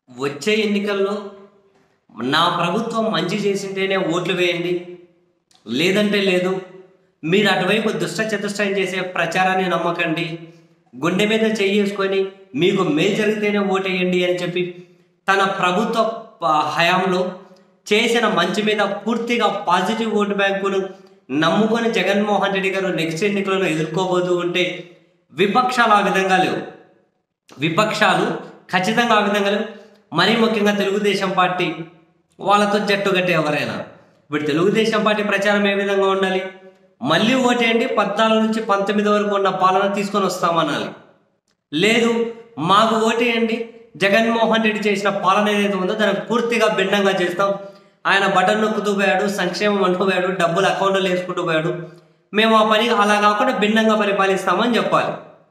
వచ్చే ఎన్నికల్లో నా ప్రభుత్వం మంచి చేసింటేనే ఓట్లు వేయండి లేదంటే లేదు మీరు అటువైపు దుష్ట చతుష్టయం చేసే ప్రచారాన్ని నమ్మకండి గుండె మీద చేసుకొని మీకు మేలు జరిగితేనే ఓటేయండి అని చెప్పి తన ప్రభుత్వ ప- హయాంలో చేసిన మంచి మీద పూర్తిగా పాజిటివ్ ఓటు బ్యాంకును నమ్ముకొని జగన్మోహన్ రెడ్డి గారు నెక్స్ట్ ఎన్నికలను ఎదుర్కోబోతూ ఉంటే విపక్షాలు ఆ విధంగా లేవు విపక్షాలు ఖచ్చితంగా ఆ విధంగా లేవు మరీ ముఖ్యంగా తెలుగుదేశం పార్టీ వాళ్ళతో జట్టు కట్టే ఎవరైనా ఇప్పుడు తెలుగుదేశం పార్టీ ప్రచారం ఏ విధంగా ఉండాలి మళ్ళీ ఓటేయండి పద్నాలుగు నుంచి పంతొమ్మిది వరకు ఉన్న పాలన తీసుకొని వస్తామనాలి లేదు మాకు ఓటేయండి జగన్మోహన్ రెడ్డి చేసిన పాలన ఏదైతే ఉందో దాన్ని పూర్తిగా భిన్నంగా చేస్తాం ఆయన బటన్ నొక్కుతూ పోయాడు సంక్షేమం అంటూ పోయాడు డబ్బులు అకౌంట్లో వేసుకుంటూ పోయాడు మేము ఆ పని అలా కాకుండా భిన్నంగా పరిపాలిస్తామని చెప్పాలి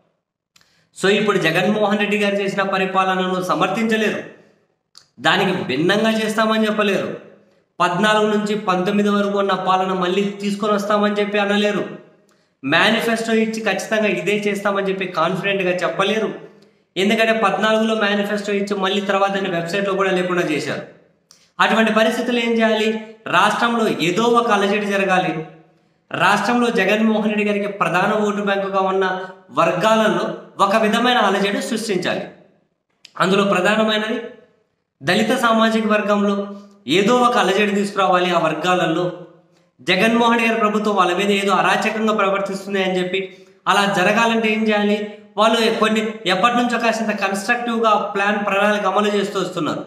సో ఇప్పుడు జగన్మోహన్ రెడ్డి గారు చేసిన పరిపాలనను సమర్థించలేరు దానికి భిన్నంగా చేస్తామని చెప్పలేరు పద్నాలుగు నుంచి పంతొమ్మిది వరకు ఉన్న పాలన మళ్ళీ తీసుకొని వస్తామని చెప్పి అనలేరు మేనిఫెస్టో ఇచ్చి ఖచ్చితంగా ఇదే చేస్తామని చెప్పి కాన్ఫిడెంట్గా చెప్పలేరు ఎందుకంటే పద్నాలుగులో మేనిఫెస్టో ఇచ్చి మళ్ళీ తర్వాత దాన్ని వెబ్సైట్లో కూడా లేకుండా చేశారు అటువంటి పరిస్థితులు ఏం చేయాలి రాష్ట్రంలో ఏదో ఒక అలజడి జరగాలి రాష్ట్రంలో జగన్మోహన్ రెడ్డి గారికి ప్రధాన ఓటు బ్యాంకుగా ఉన్న వర్గాలలో ఒక విధమైన అలజడి సృష్టించాలి అందులో ప్రధానమైనది దళిత సామాజిక వర్గంలో ఏదో ఒక అలజడి తీసుకురావాలి ఆ వర్గాలలో జగన్మోహన్ రెడ్డి గారి ప్రభుత్వం వాళ్ళ మీద ఏదో అరాచకంగా ప్రవర్తిస్తుంది అని చెప్పి అలా జరగాలంటే ఏం చేయాలి వాళ్ళు కొన్ని ఎప్పటి నుంచో కాసింత కన్స్ట్రక్టివ్గా ప్లాన్ ప్రణాళిక అమలు చేస్తూ వస్తున్నారు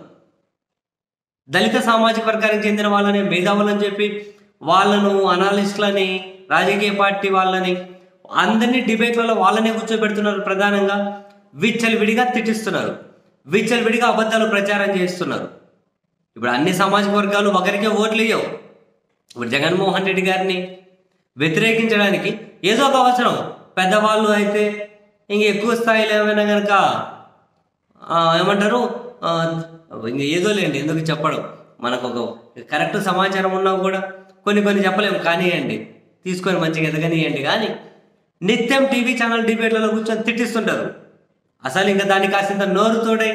దళిత సామాజిక వర్గానికి చెందిన వాళ్ళని మేధావులని చెప్పి వాళ్ళను అనాలిస్టులని రాజకీయ పార్టీ వాళ్ళని అందరినీ డిబేట్లలో వాళ్ళనే కూర్చోబెడుతున్నారు ప్రధానంగా విచ్చలవిడిగా తిట్టిస్తున్నారు విచ్చలవిడిగా అబద్ధాలు ప్రచారం చేస్తున్నారు ఇప్పుడు అన్ని సామాజిక వర్గాలు ఒకరికే ఓట్లు ఇవ్వవు ఇప్పుడు జగన్మోహన్ రెడ్డి గారిని వ్యతిరేకించడానికి ఏదో ఒక అవసరం పెద్దవాళ్ళు అయితే ఇంక ఎక్కువ స్థాయిలో ఏమైనా కనుక ఆ, ఏమంటారు ఆ, ఇంక ఏదో లేండి ఎందుకు చెప్పడం మనకు ఒక కరెక్ట్ సమాచారం ఉన్నా కూడా కొన్ని కొన్ని చెప్పలేము కానివ్వండి తీసుకొని మంచిగా ఎదగనియండి కానీ నిత్యం టీవీ ఛానల్ డిబేట్లలో కూర్చొని తిట్టిస్తుంటారు అసలు ఇంకా దానికి కాసింత నోరు తోడై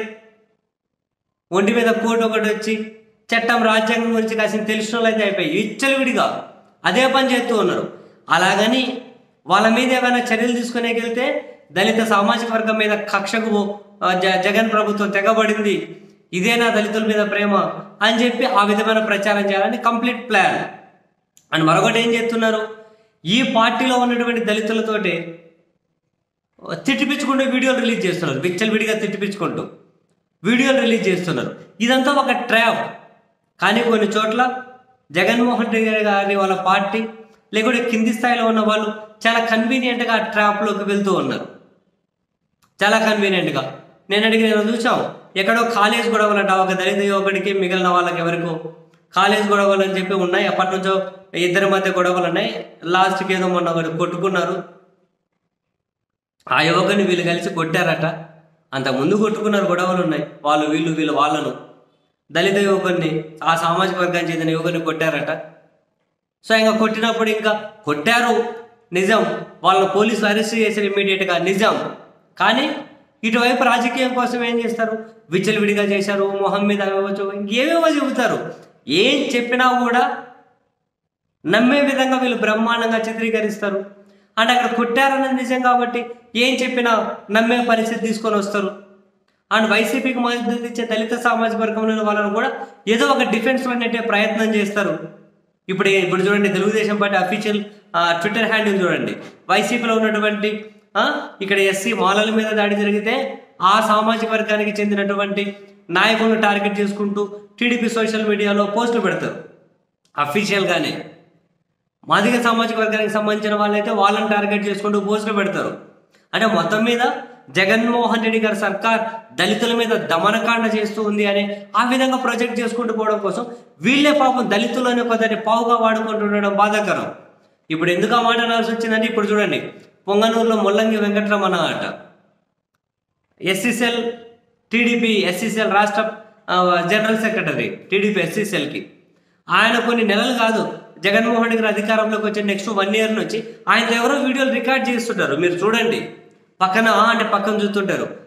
ఒంటి మీద కోట్ ఒకటి వచ్చి చట్టం రాజ్యాంగం గురించి కాసిన తెలిసిన వాళ్ళు అయితే అయిపోయి విచ్చలవిడిగా అదే పని చేస్తూ ఉన్నారు అలాగని వాళ్ళ మీద ఏమైనా చర్యలు తీసుకునే వెళ్తే దళిత సామాజిక వర్గం మీద కక్షకు ఆ, జ- జగన్ ప్రభుత్వం తెగబడింది ఇదేనా దళితుల మీద ప్రేమ అని చెప్పి ఆ విధమైన ప్రచారం చేయాలని కంప్లీట్ ప్లాన్ అండ్ మరొకటి ఏం చేస్తున్నారు ఈ పార్టీలో ఉన్నటువంటి దళితులతోటి తిట్టిపించుకుంటూ వీడియోలు రిలీజ్ చేస్తున్నారు విచ్చలు విడిగా తిట్టిపించుకుంటూ వీడియోలు రిలీజ్ చేస్తున్నారు ఇదంతా ఒక ట్రాప్ కానీ కొన్ని చోట్ల జగన్మోహన్ రెడ్డి గారి వాళ్ళ పార్టీ లేకుంటే కింది స్థాయిలో ఉన్న వాళ్ళు చాలా కన్వీనియంట్గా ఆ ట్రాప్లోకి వెళ్తూ ఉన్నారు చాలా కన్వీనియంట్గా నేను అడిగి నేను చూసాం ఎక్కడో కాలేజ్ గొడవలంట ఒక దళిత యువకుడికి మిగిలిన వాళ్ళకి ఎవరికో కాలేజ్ గొడవలు అని చెప్పి ఉన్నాయి అప్పటి నుంచో ఇద్దరి మధ్య గొడవలు ఉన్నాయి లాస్ట్కి ఏదో మొన్న ఒకటి కొట్టుకున్నారు ఆ యువకుని వీళ్ళు కలిసి కొట్టారట అంత ముందు కొట్టుకున్నారు గొడవలు ఉన్నాయి వాళ్ళు వీళ్ళు వీళ్ళు వాళ్ళను దళిత యువకుడిని ఆ సామాజిక వర్గానికి చెందిన యువకుని కొట్టారట సో ఇంకా కొట్టినప్పుడు ఇంకా కొట్టారు నిజం వాళ్ళని పోలీసులు అరెస్ట్ చేశారు ఇమ్మీడియట్గా నిజం కానీ ఇటువైపు రాజకీయం కోసం ఏం చేస్తారు విచ్చలవిడిగా చేశారు మొహం మీద అవ్వచ్చు ఇంకేవేవో చెబుతారు ఏం చెప్పినా కూడా నమ్మే విధంగా వీళ్ళు బ్రహ్మాండంగా చిత్రీకరిస్తారు అంటే అక్కడ కొట్టారన్నది నిజం కాబట్టి ఏం చెప్పినా నమ్మే పరిస్థితి తీసుకొని వస్తారు అండ్ వైసీపీకి మద్దతు ఇచ్చే దళిత సామాజిక వర్గంలో వాళ్ళని కూడా ఏదో ఒక డిఫెన్స్లో నెట్టే ప్రయత్నం చేస్తారు ఇప్పుడు ఇప్పుడు చూడండి Telugu Desam party official Twitter handle చూడండి వైసీపీలో ఉన్నటువంటి ఆ, ఇక్కడ ఎస్సీ మాలల మీద దాడి జరిగితే ఆ సామాజిక వర్గానికి చెందినటువంటి నాయకులను టార్గెట్ చేసుకుంటూ టీడీపీ సోషల్ మీడియాలో పోస్టులు పెడతారు అఫీషియల్గానే మాదిగ సామాజిక వర్గానికి సంబంధించిన వాళ్ళైతే వాళ్ళని టార్గెట్ చేసుకుంటూ పోస్టులు పెడతారు అంటే మొత్తం మీద జగన్మోహన్ రెడ్డి గారి సర్కార్ దళితుల మీద దమనకాండ చేస్తూ ఉంది అని ఆ విధంగా ప్రొజెక్ట్ చేసుకుంటూ పోవడం కోసం వీళ్ళే పాపం దళితులు అనే కొద్దిని పావుగా వాడుకుంటుండడం బాధాకరం ఇప్పుడు ఎందుకు ఆ మాట అనాల్సి వచ్చిందంటే ఇప్పుడు చూడండి పొంగనూరులో ముల్లంగి వెంకటరమణ ఆట ఎస్సీసెల్ టీడీపీ ఎస్సీసెల్ రాష్ట్ర ఆ, జనరల్ సెక్రటరీ టీడీపీ ఎస్సీసెల్కి ఆయన కొన్ని నెలలు కాదు జగన్మోహన్ రెడ్డి గారు అధికారంలోకి వచ్చే నెక్స్ట్ వన్ ఇయర్ నుంచి ఆయన ఎవరో వీడియోలు రికార్డ్ చేస్తుంటారు మీరు చూడండి పక్కన ఆ అంటే పక్కన చూస్తుంటారు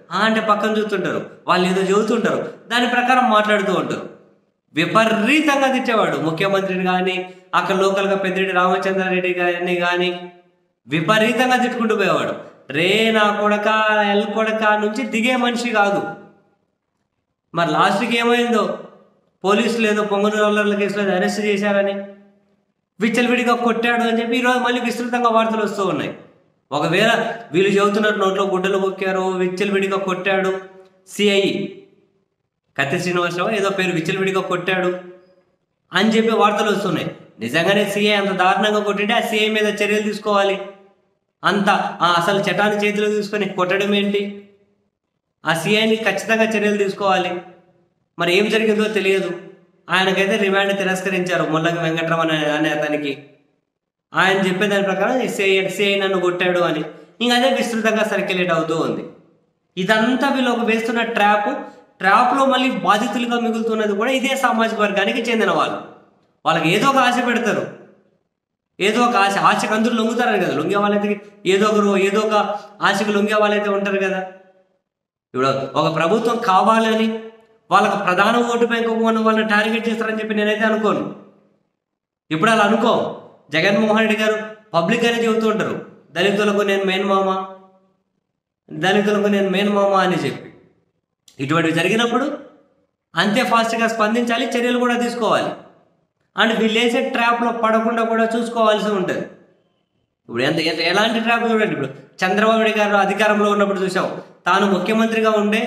ఆ అంటే పక్కన చూస్తుంటారు వాళ్ళు ఏదో చెబుతుంటారు దాని ప్రకారం మాట్లాడుతూ ఉంటారు విపరీతంగా తిట్టేవాడు ముఖ్యమంత్రిని కానీ అక్కడ లోకల్గా పెద్దిరెడ్డి రామచంద్రారెడ్డి గారిని కానీ విపరీతంగా తిట్టుకుంటూ పోయేవాడు రే నా కొడక ఎల్ కొడక నుంచి దిగే మనిషి కాదు మరి లాస్ట్కి ఏమైందో పోలీసులు ఏదో పొంగనూరు అల్లర్ల కేసులో అరెస్ట్ చేశారని విచ్చలవిడిగా కొట్టాడు అని చెప్పి ఈరోజు మళ్ళీ విస్తృతంగా వార్తలు వస్తూ ఉన్నాయి ఒకవేళ వీళ్ళు చెబుతున్నారు నోట్లో గుడ్డలు కొక్కారు విచ్చలవిడిగా కొట్టాడు సిఐ కత్తి శ్రీనివాసరావు ఏదో పేరు విచ్చలవిడిగా కొట్టాడు అని చెప్పి వార్తలు వస్తున్నాయి నిజంగానే సీఐ అంత దారుణంగా కొట్టింటే ఆ సీఐ మీద చర్యలు తీసుకోవాలి అంత ఆ అసలు చట్టాన్ని చేతిలో తీసుకొని కొట్టడం ఏంటి ఆ సీఐని ఖచ్చితంగా చర్యలు తీసుకోవాలి మరి ఏం జరిగిందో తెలియదు ఆయనకైతే రిమాండ్ తిరస్కరించారు ముల్లకి వెంకట్రమణ అనే అనే అతనికి ఆయన చెప్పే దాని ప్రకారం సిఐ సిఐ నన్ను కొట్టాడు అని ఇంక అదే విస్తృతంగా సర్క్యులేట్ అవుతూ ఉంది ఇదంతా వీళ్ళు ఒక వేస్తున్న ట్రాప్ ట్రాప్లో మళ్ళీ బాధితులుగా మిగులుతున్నది కూడా ఇదే సామాజిక వర్గానికి చెందిన వాళ్ళు వాళ్ళకి ఏదో ఒక ఆశ పెడతారు ఏదో ఒక ఆశ ఆశకు అందరూ లొంగుతారని కదా లొంగే వాళ్ళైతే ఏదో ఒకరు ఏదో ఒక ఆశకు లొంగే వాళ్ళైతే ఉంటారు కదా ఇప్పుడు ఒక ప్రభుత్వం కావాలని వాళ్ళకు ప్రధాన ఓటు బ్యాంకు ఉన్న వాళ్ళని టార్గెట్ చేస్తారని చెప్పి నేనైతే అనుకోను ఇప్పుడు అలా అనుకో జగన్మోహన్ రెడ్డి గారు పబ్లిక్ అనే చెబుతూ ఉంటారు దళితులకు నేను మెయిన్ మామ దళితులకు నేను మెయిన్ మామ అని చెప్పి ఇటువంటివి జరిగినప్పుడు అంతే ఫాస్ట్గా స్పందించాలి చర్యలు కూడా తీసుకోవాలి అండ్ వీళ్ళు వేసే ట్రాప్లో పడకుండా కూడా చూసుకోవాల్సి ఉంటుంది ఇప్పుడు ఎంత ఎంత ఎలాంటి ట్రాప్ చూడండి ఇప్పుడు చంద్రబాబు నాయుడు గారు అధికారంలో ఉన్నప్పుడు చూసాం తాను ముఖ్యమంత్రిగా ఉండే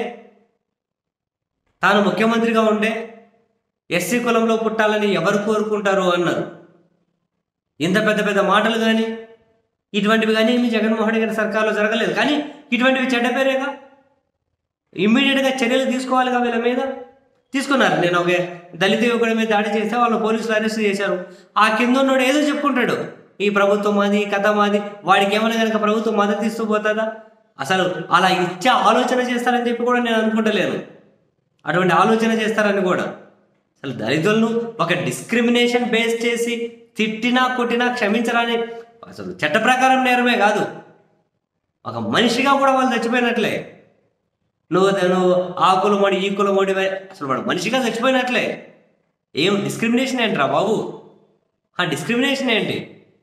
తాను ముఖ్యమంత్రిగా ఉండే ఎస్సీ కులంలో పుట్టాలని ఎవరు కోరుకుంటారు అన్నారు ఇంత పెద్ద పెద్ద మాటలు కానీ ఇటువంటివి కానీ మీ జగన్మోహన్ రెడ్డి గారి సర్కార్లో జరగలేదు కానీ ఇటువంటివి చెడ్డ పేరేగా ఇమ్మీడియట్గా చర్యలు తీసుకోవాలిగా వీళ్ళ మీద తీసుకున్నారు నేను ఒక దళిత యువకుడి మీద దాడి చేస్తే వాళ్ళు పోలీసులు అరెస్ట్ చేశారు ఆ కింద ఉన్నోడు ఏదో చెప్పుకుంటాడు ఈ ప్రభుత్వం మాది ఈ కథ మాది వాడికి ఏమైనా కనుక ప్రభుత్వం మద్దతు ఇస్తూ పోతుందా అసలు అలా ఇచ్చే ఆలోచన చేస్తారని చెప్పి కూడా నేను అనుకుంటలేను అటువంటి ఆలోచన చేస్తారని కూడా అసలు దళితులను ఒక డిస్క్రిమినేషన్ బేస్ చేసి తిట్టినా కొట్టినా క్షమించరాని అసలు చట్ట ప్రకారం నేరమే కాదు ఒక మనిషిగా కూడా వాళ్ళు చచ్చిపోయినట్లే నువ్వు నువ్వు ఆ కులమోడి ఈ కులమోడి అసలు వాడు మనిషిగా చచ్చిపోయినట్లే ఏం డిస్క్రిమినేషన్ ఏంట్రా బాబు ఆ డిస్క్రిమినేషన్ ఏంటి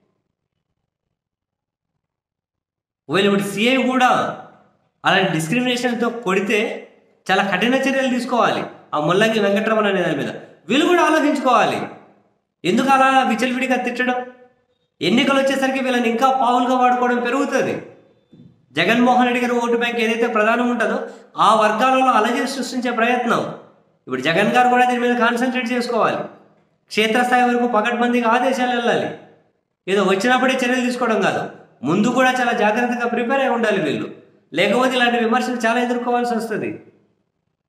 వీళ్ళు ఇప్పుడు సిఐ కూడా అలాంటి డిస్క్రిమినేషన్తో కొడితే చాలా కఠిన చర్యలు తీసుకోవాలి ఆ ముల్లంగి వెంకటరమణ అనే దాని మీద వీళ్ళు కూడా ఆలోచించుకోవాలి ఎందుకు అలా విచలవిడిగా తిట్టడం ఎన్నికలు వచ్చేసరికి వీళ్ళని ఇంకా పావులుగా వాడుకోవడం పెరుగుతుంది జగన్మోహన్ రెడ్డి గారి ఓటు బ్యాంక్ ఏదైతే ప్రధానం ఉంటుందో ఆ వర్గాలలో అలజడి సృష్టించే ప్రయత్నం ఇప్పుడు జగన్ గారు కూడా దీని మీద కాన్సన్ట్రేట్ చేసుకోవాలి క్షేత్రస్థాయి వరకు పకడ్బందీగా ఆదేశాలు వెళ్ళాలి ఏదో వచ్చినప్పుడే చర్యలు తీసుకోవడం కాదు ముందు కూడా చాలా జాగ్రత్తగా ప్రిపేర్ అయి ఉండాలి వీళ్ళు లేకపోతే ఇలాంటి విమర్శలు చాలా ఎదుర్కోవాల్సి వస్తుంది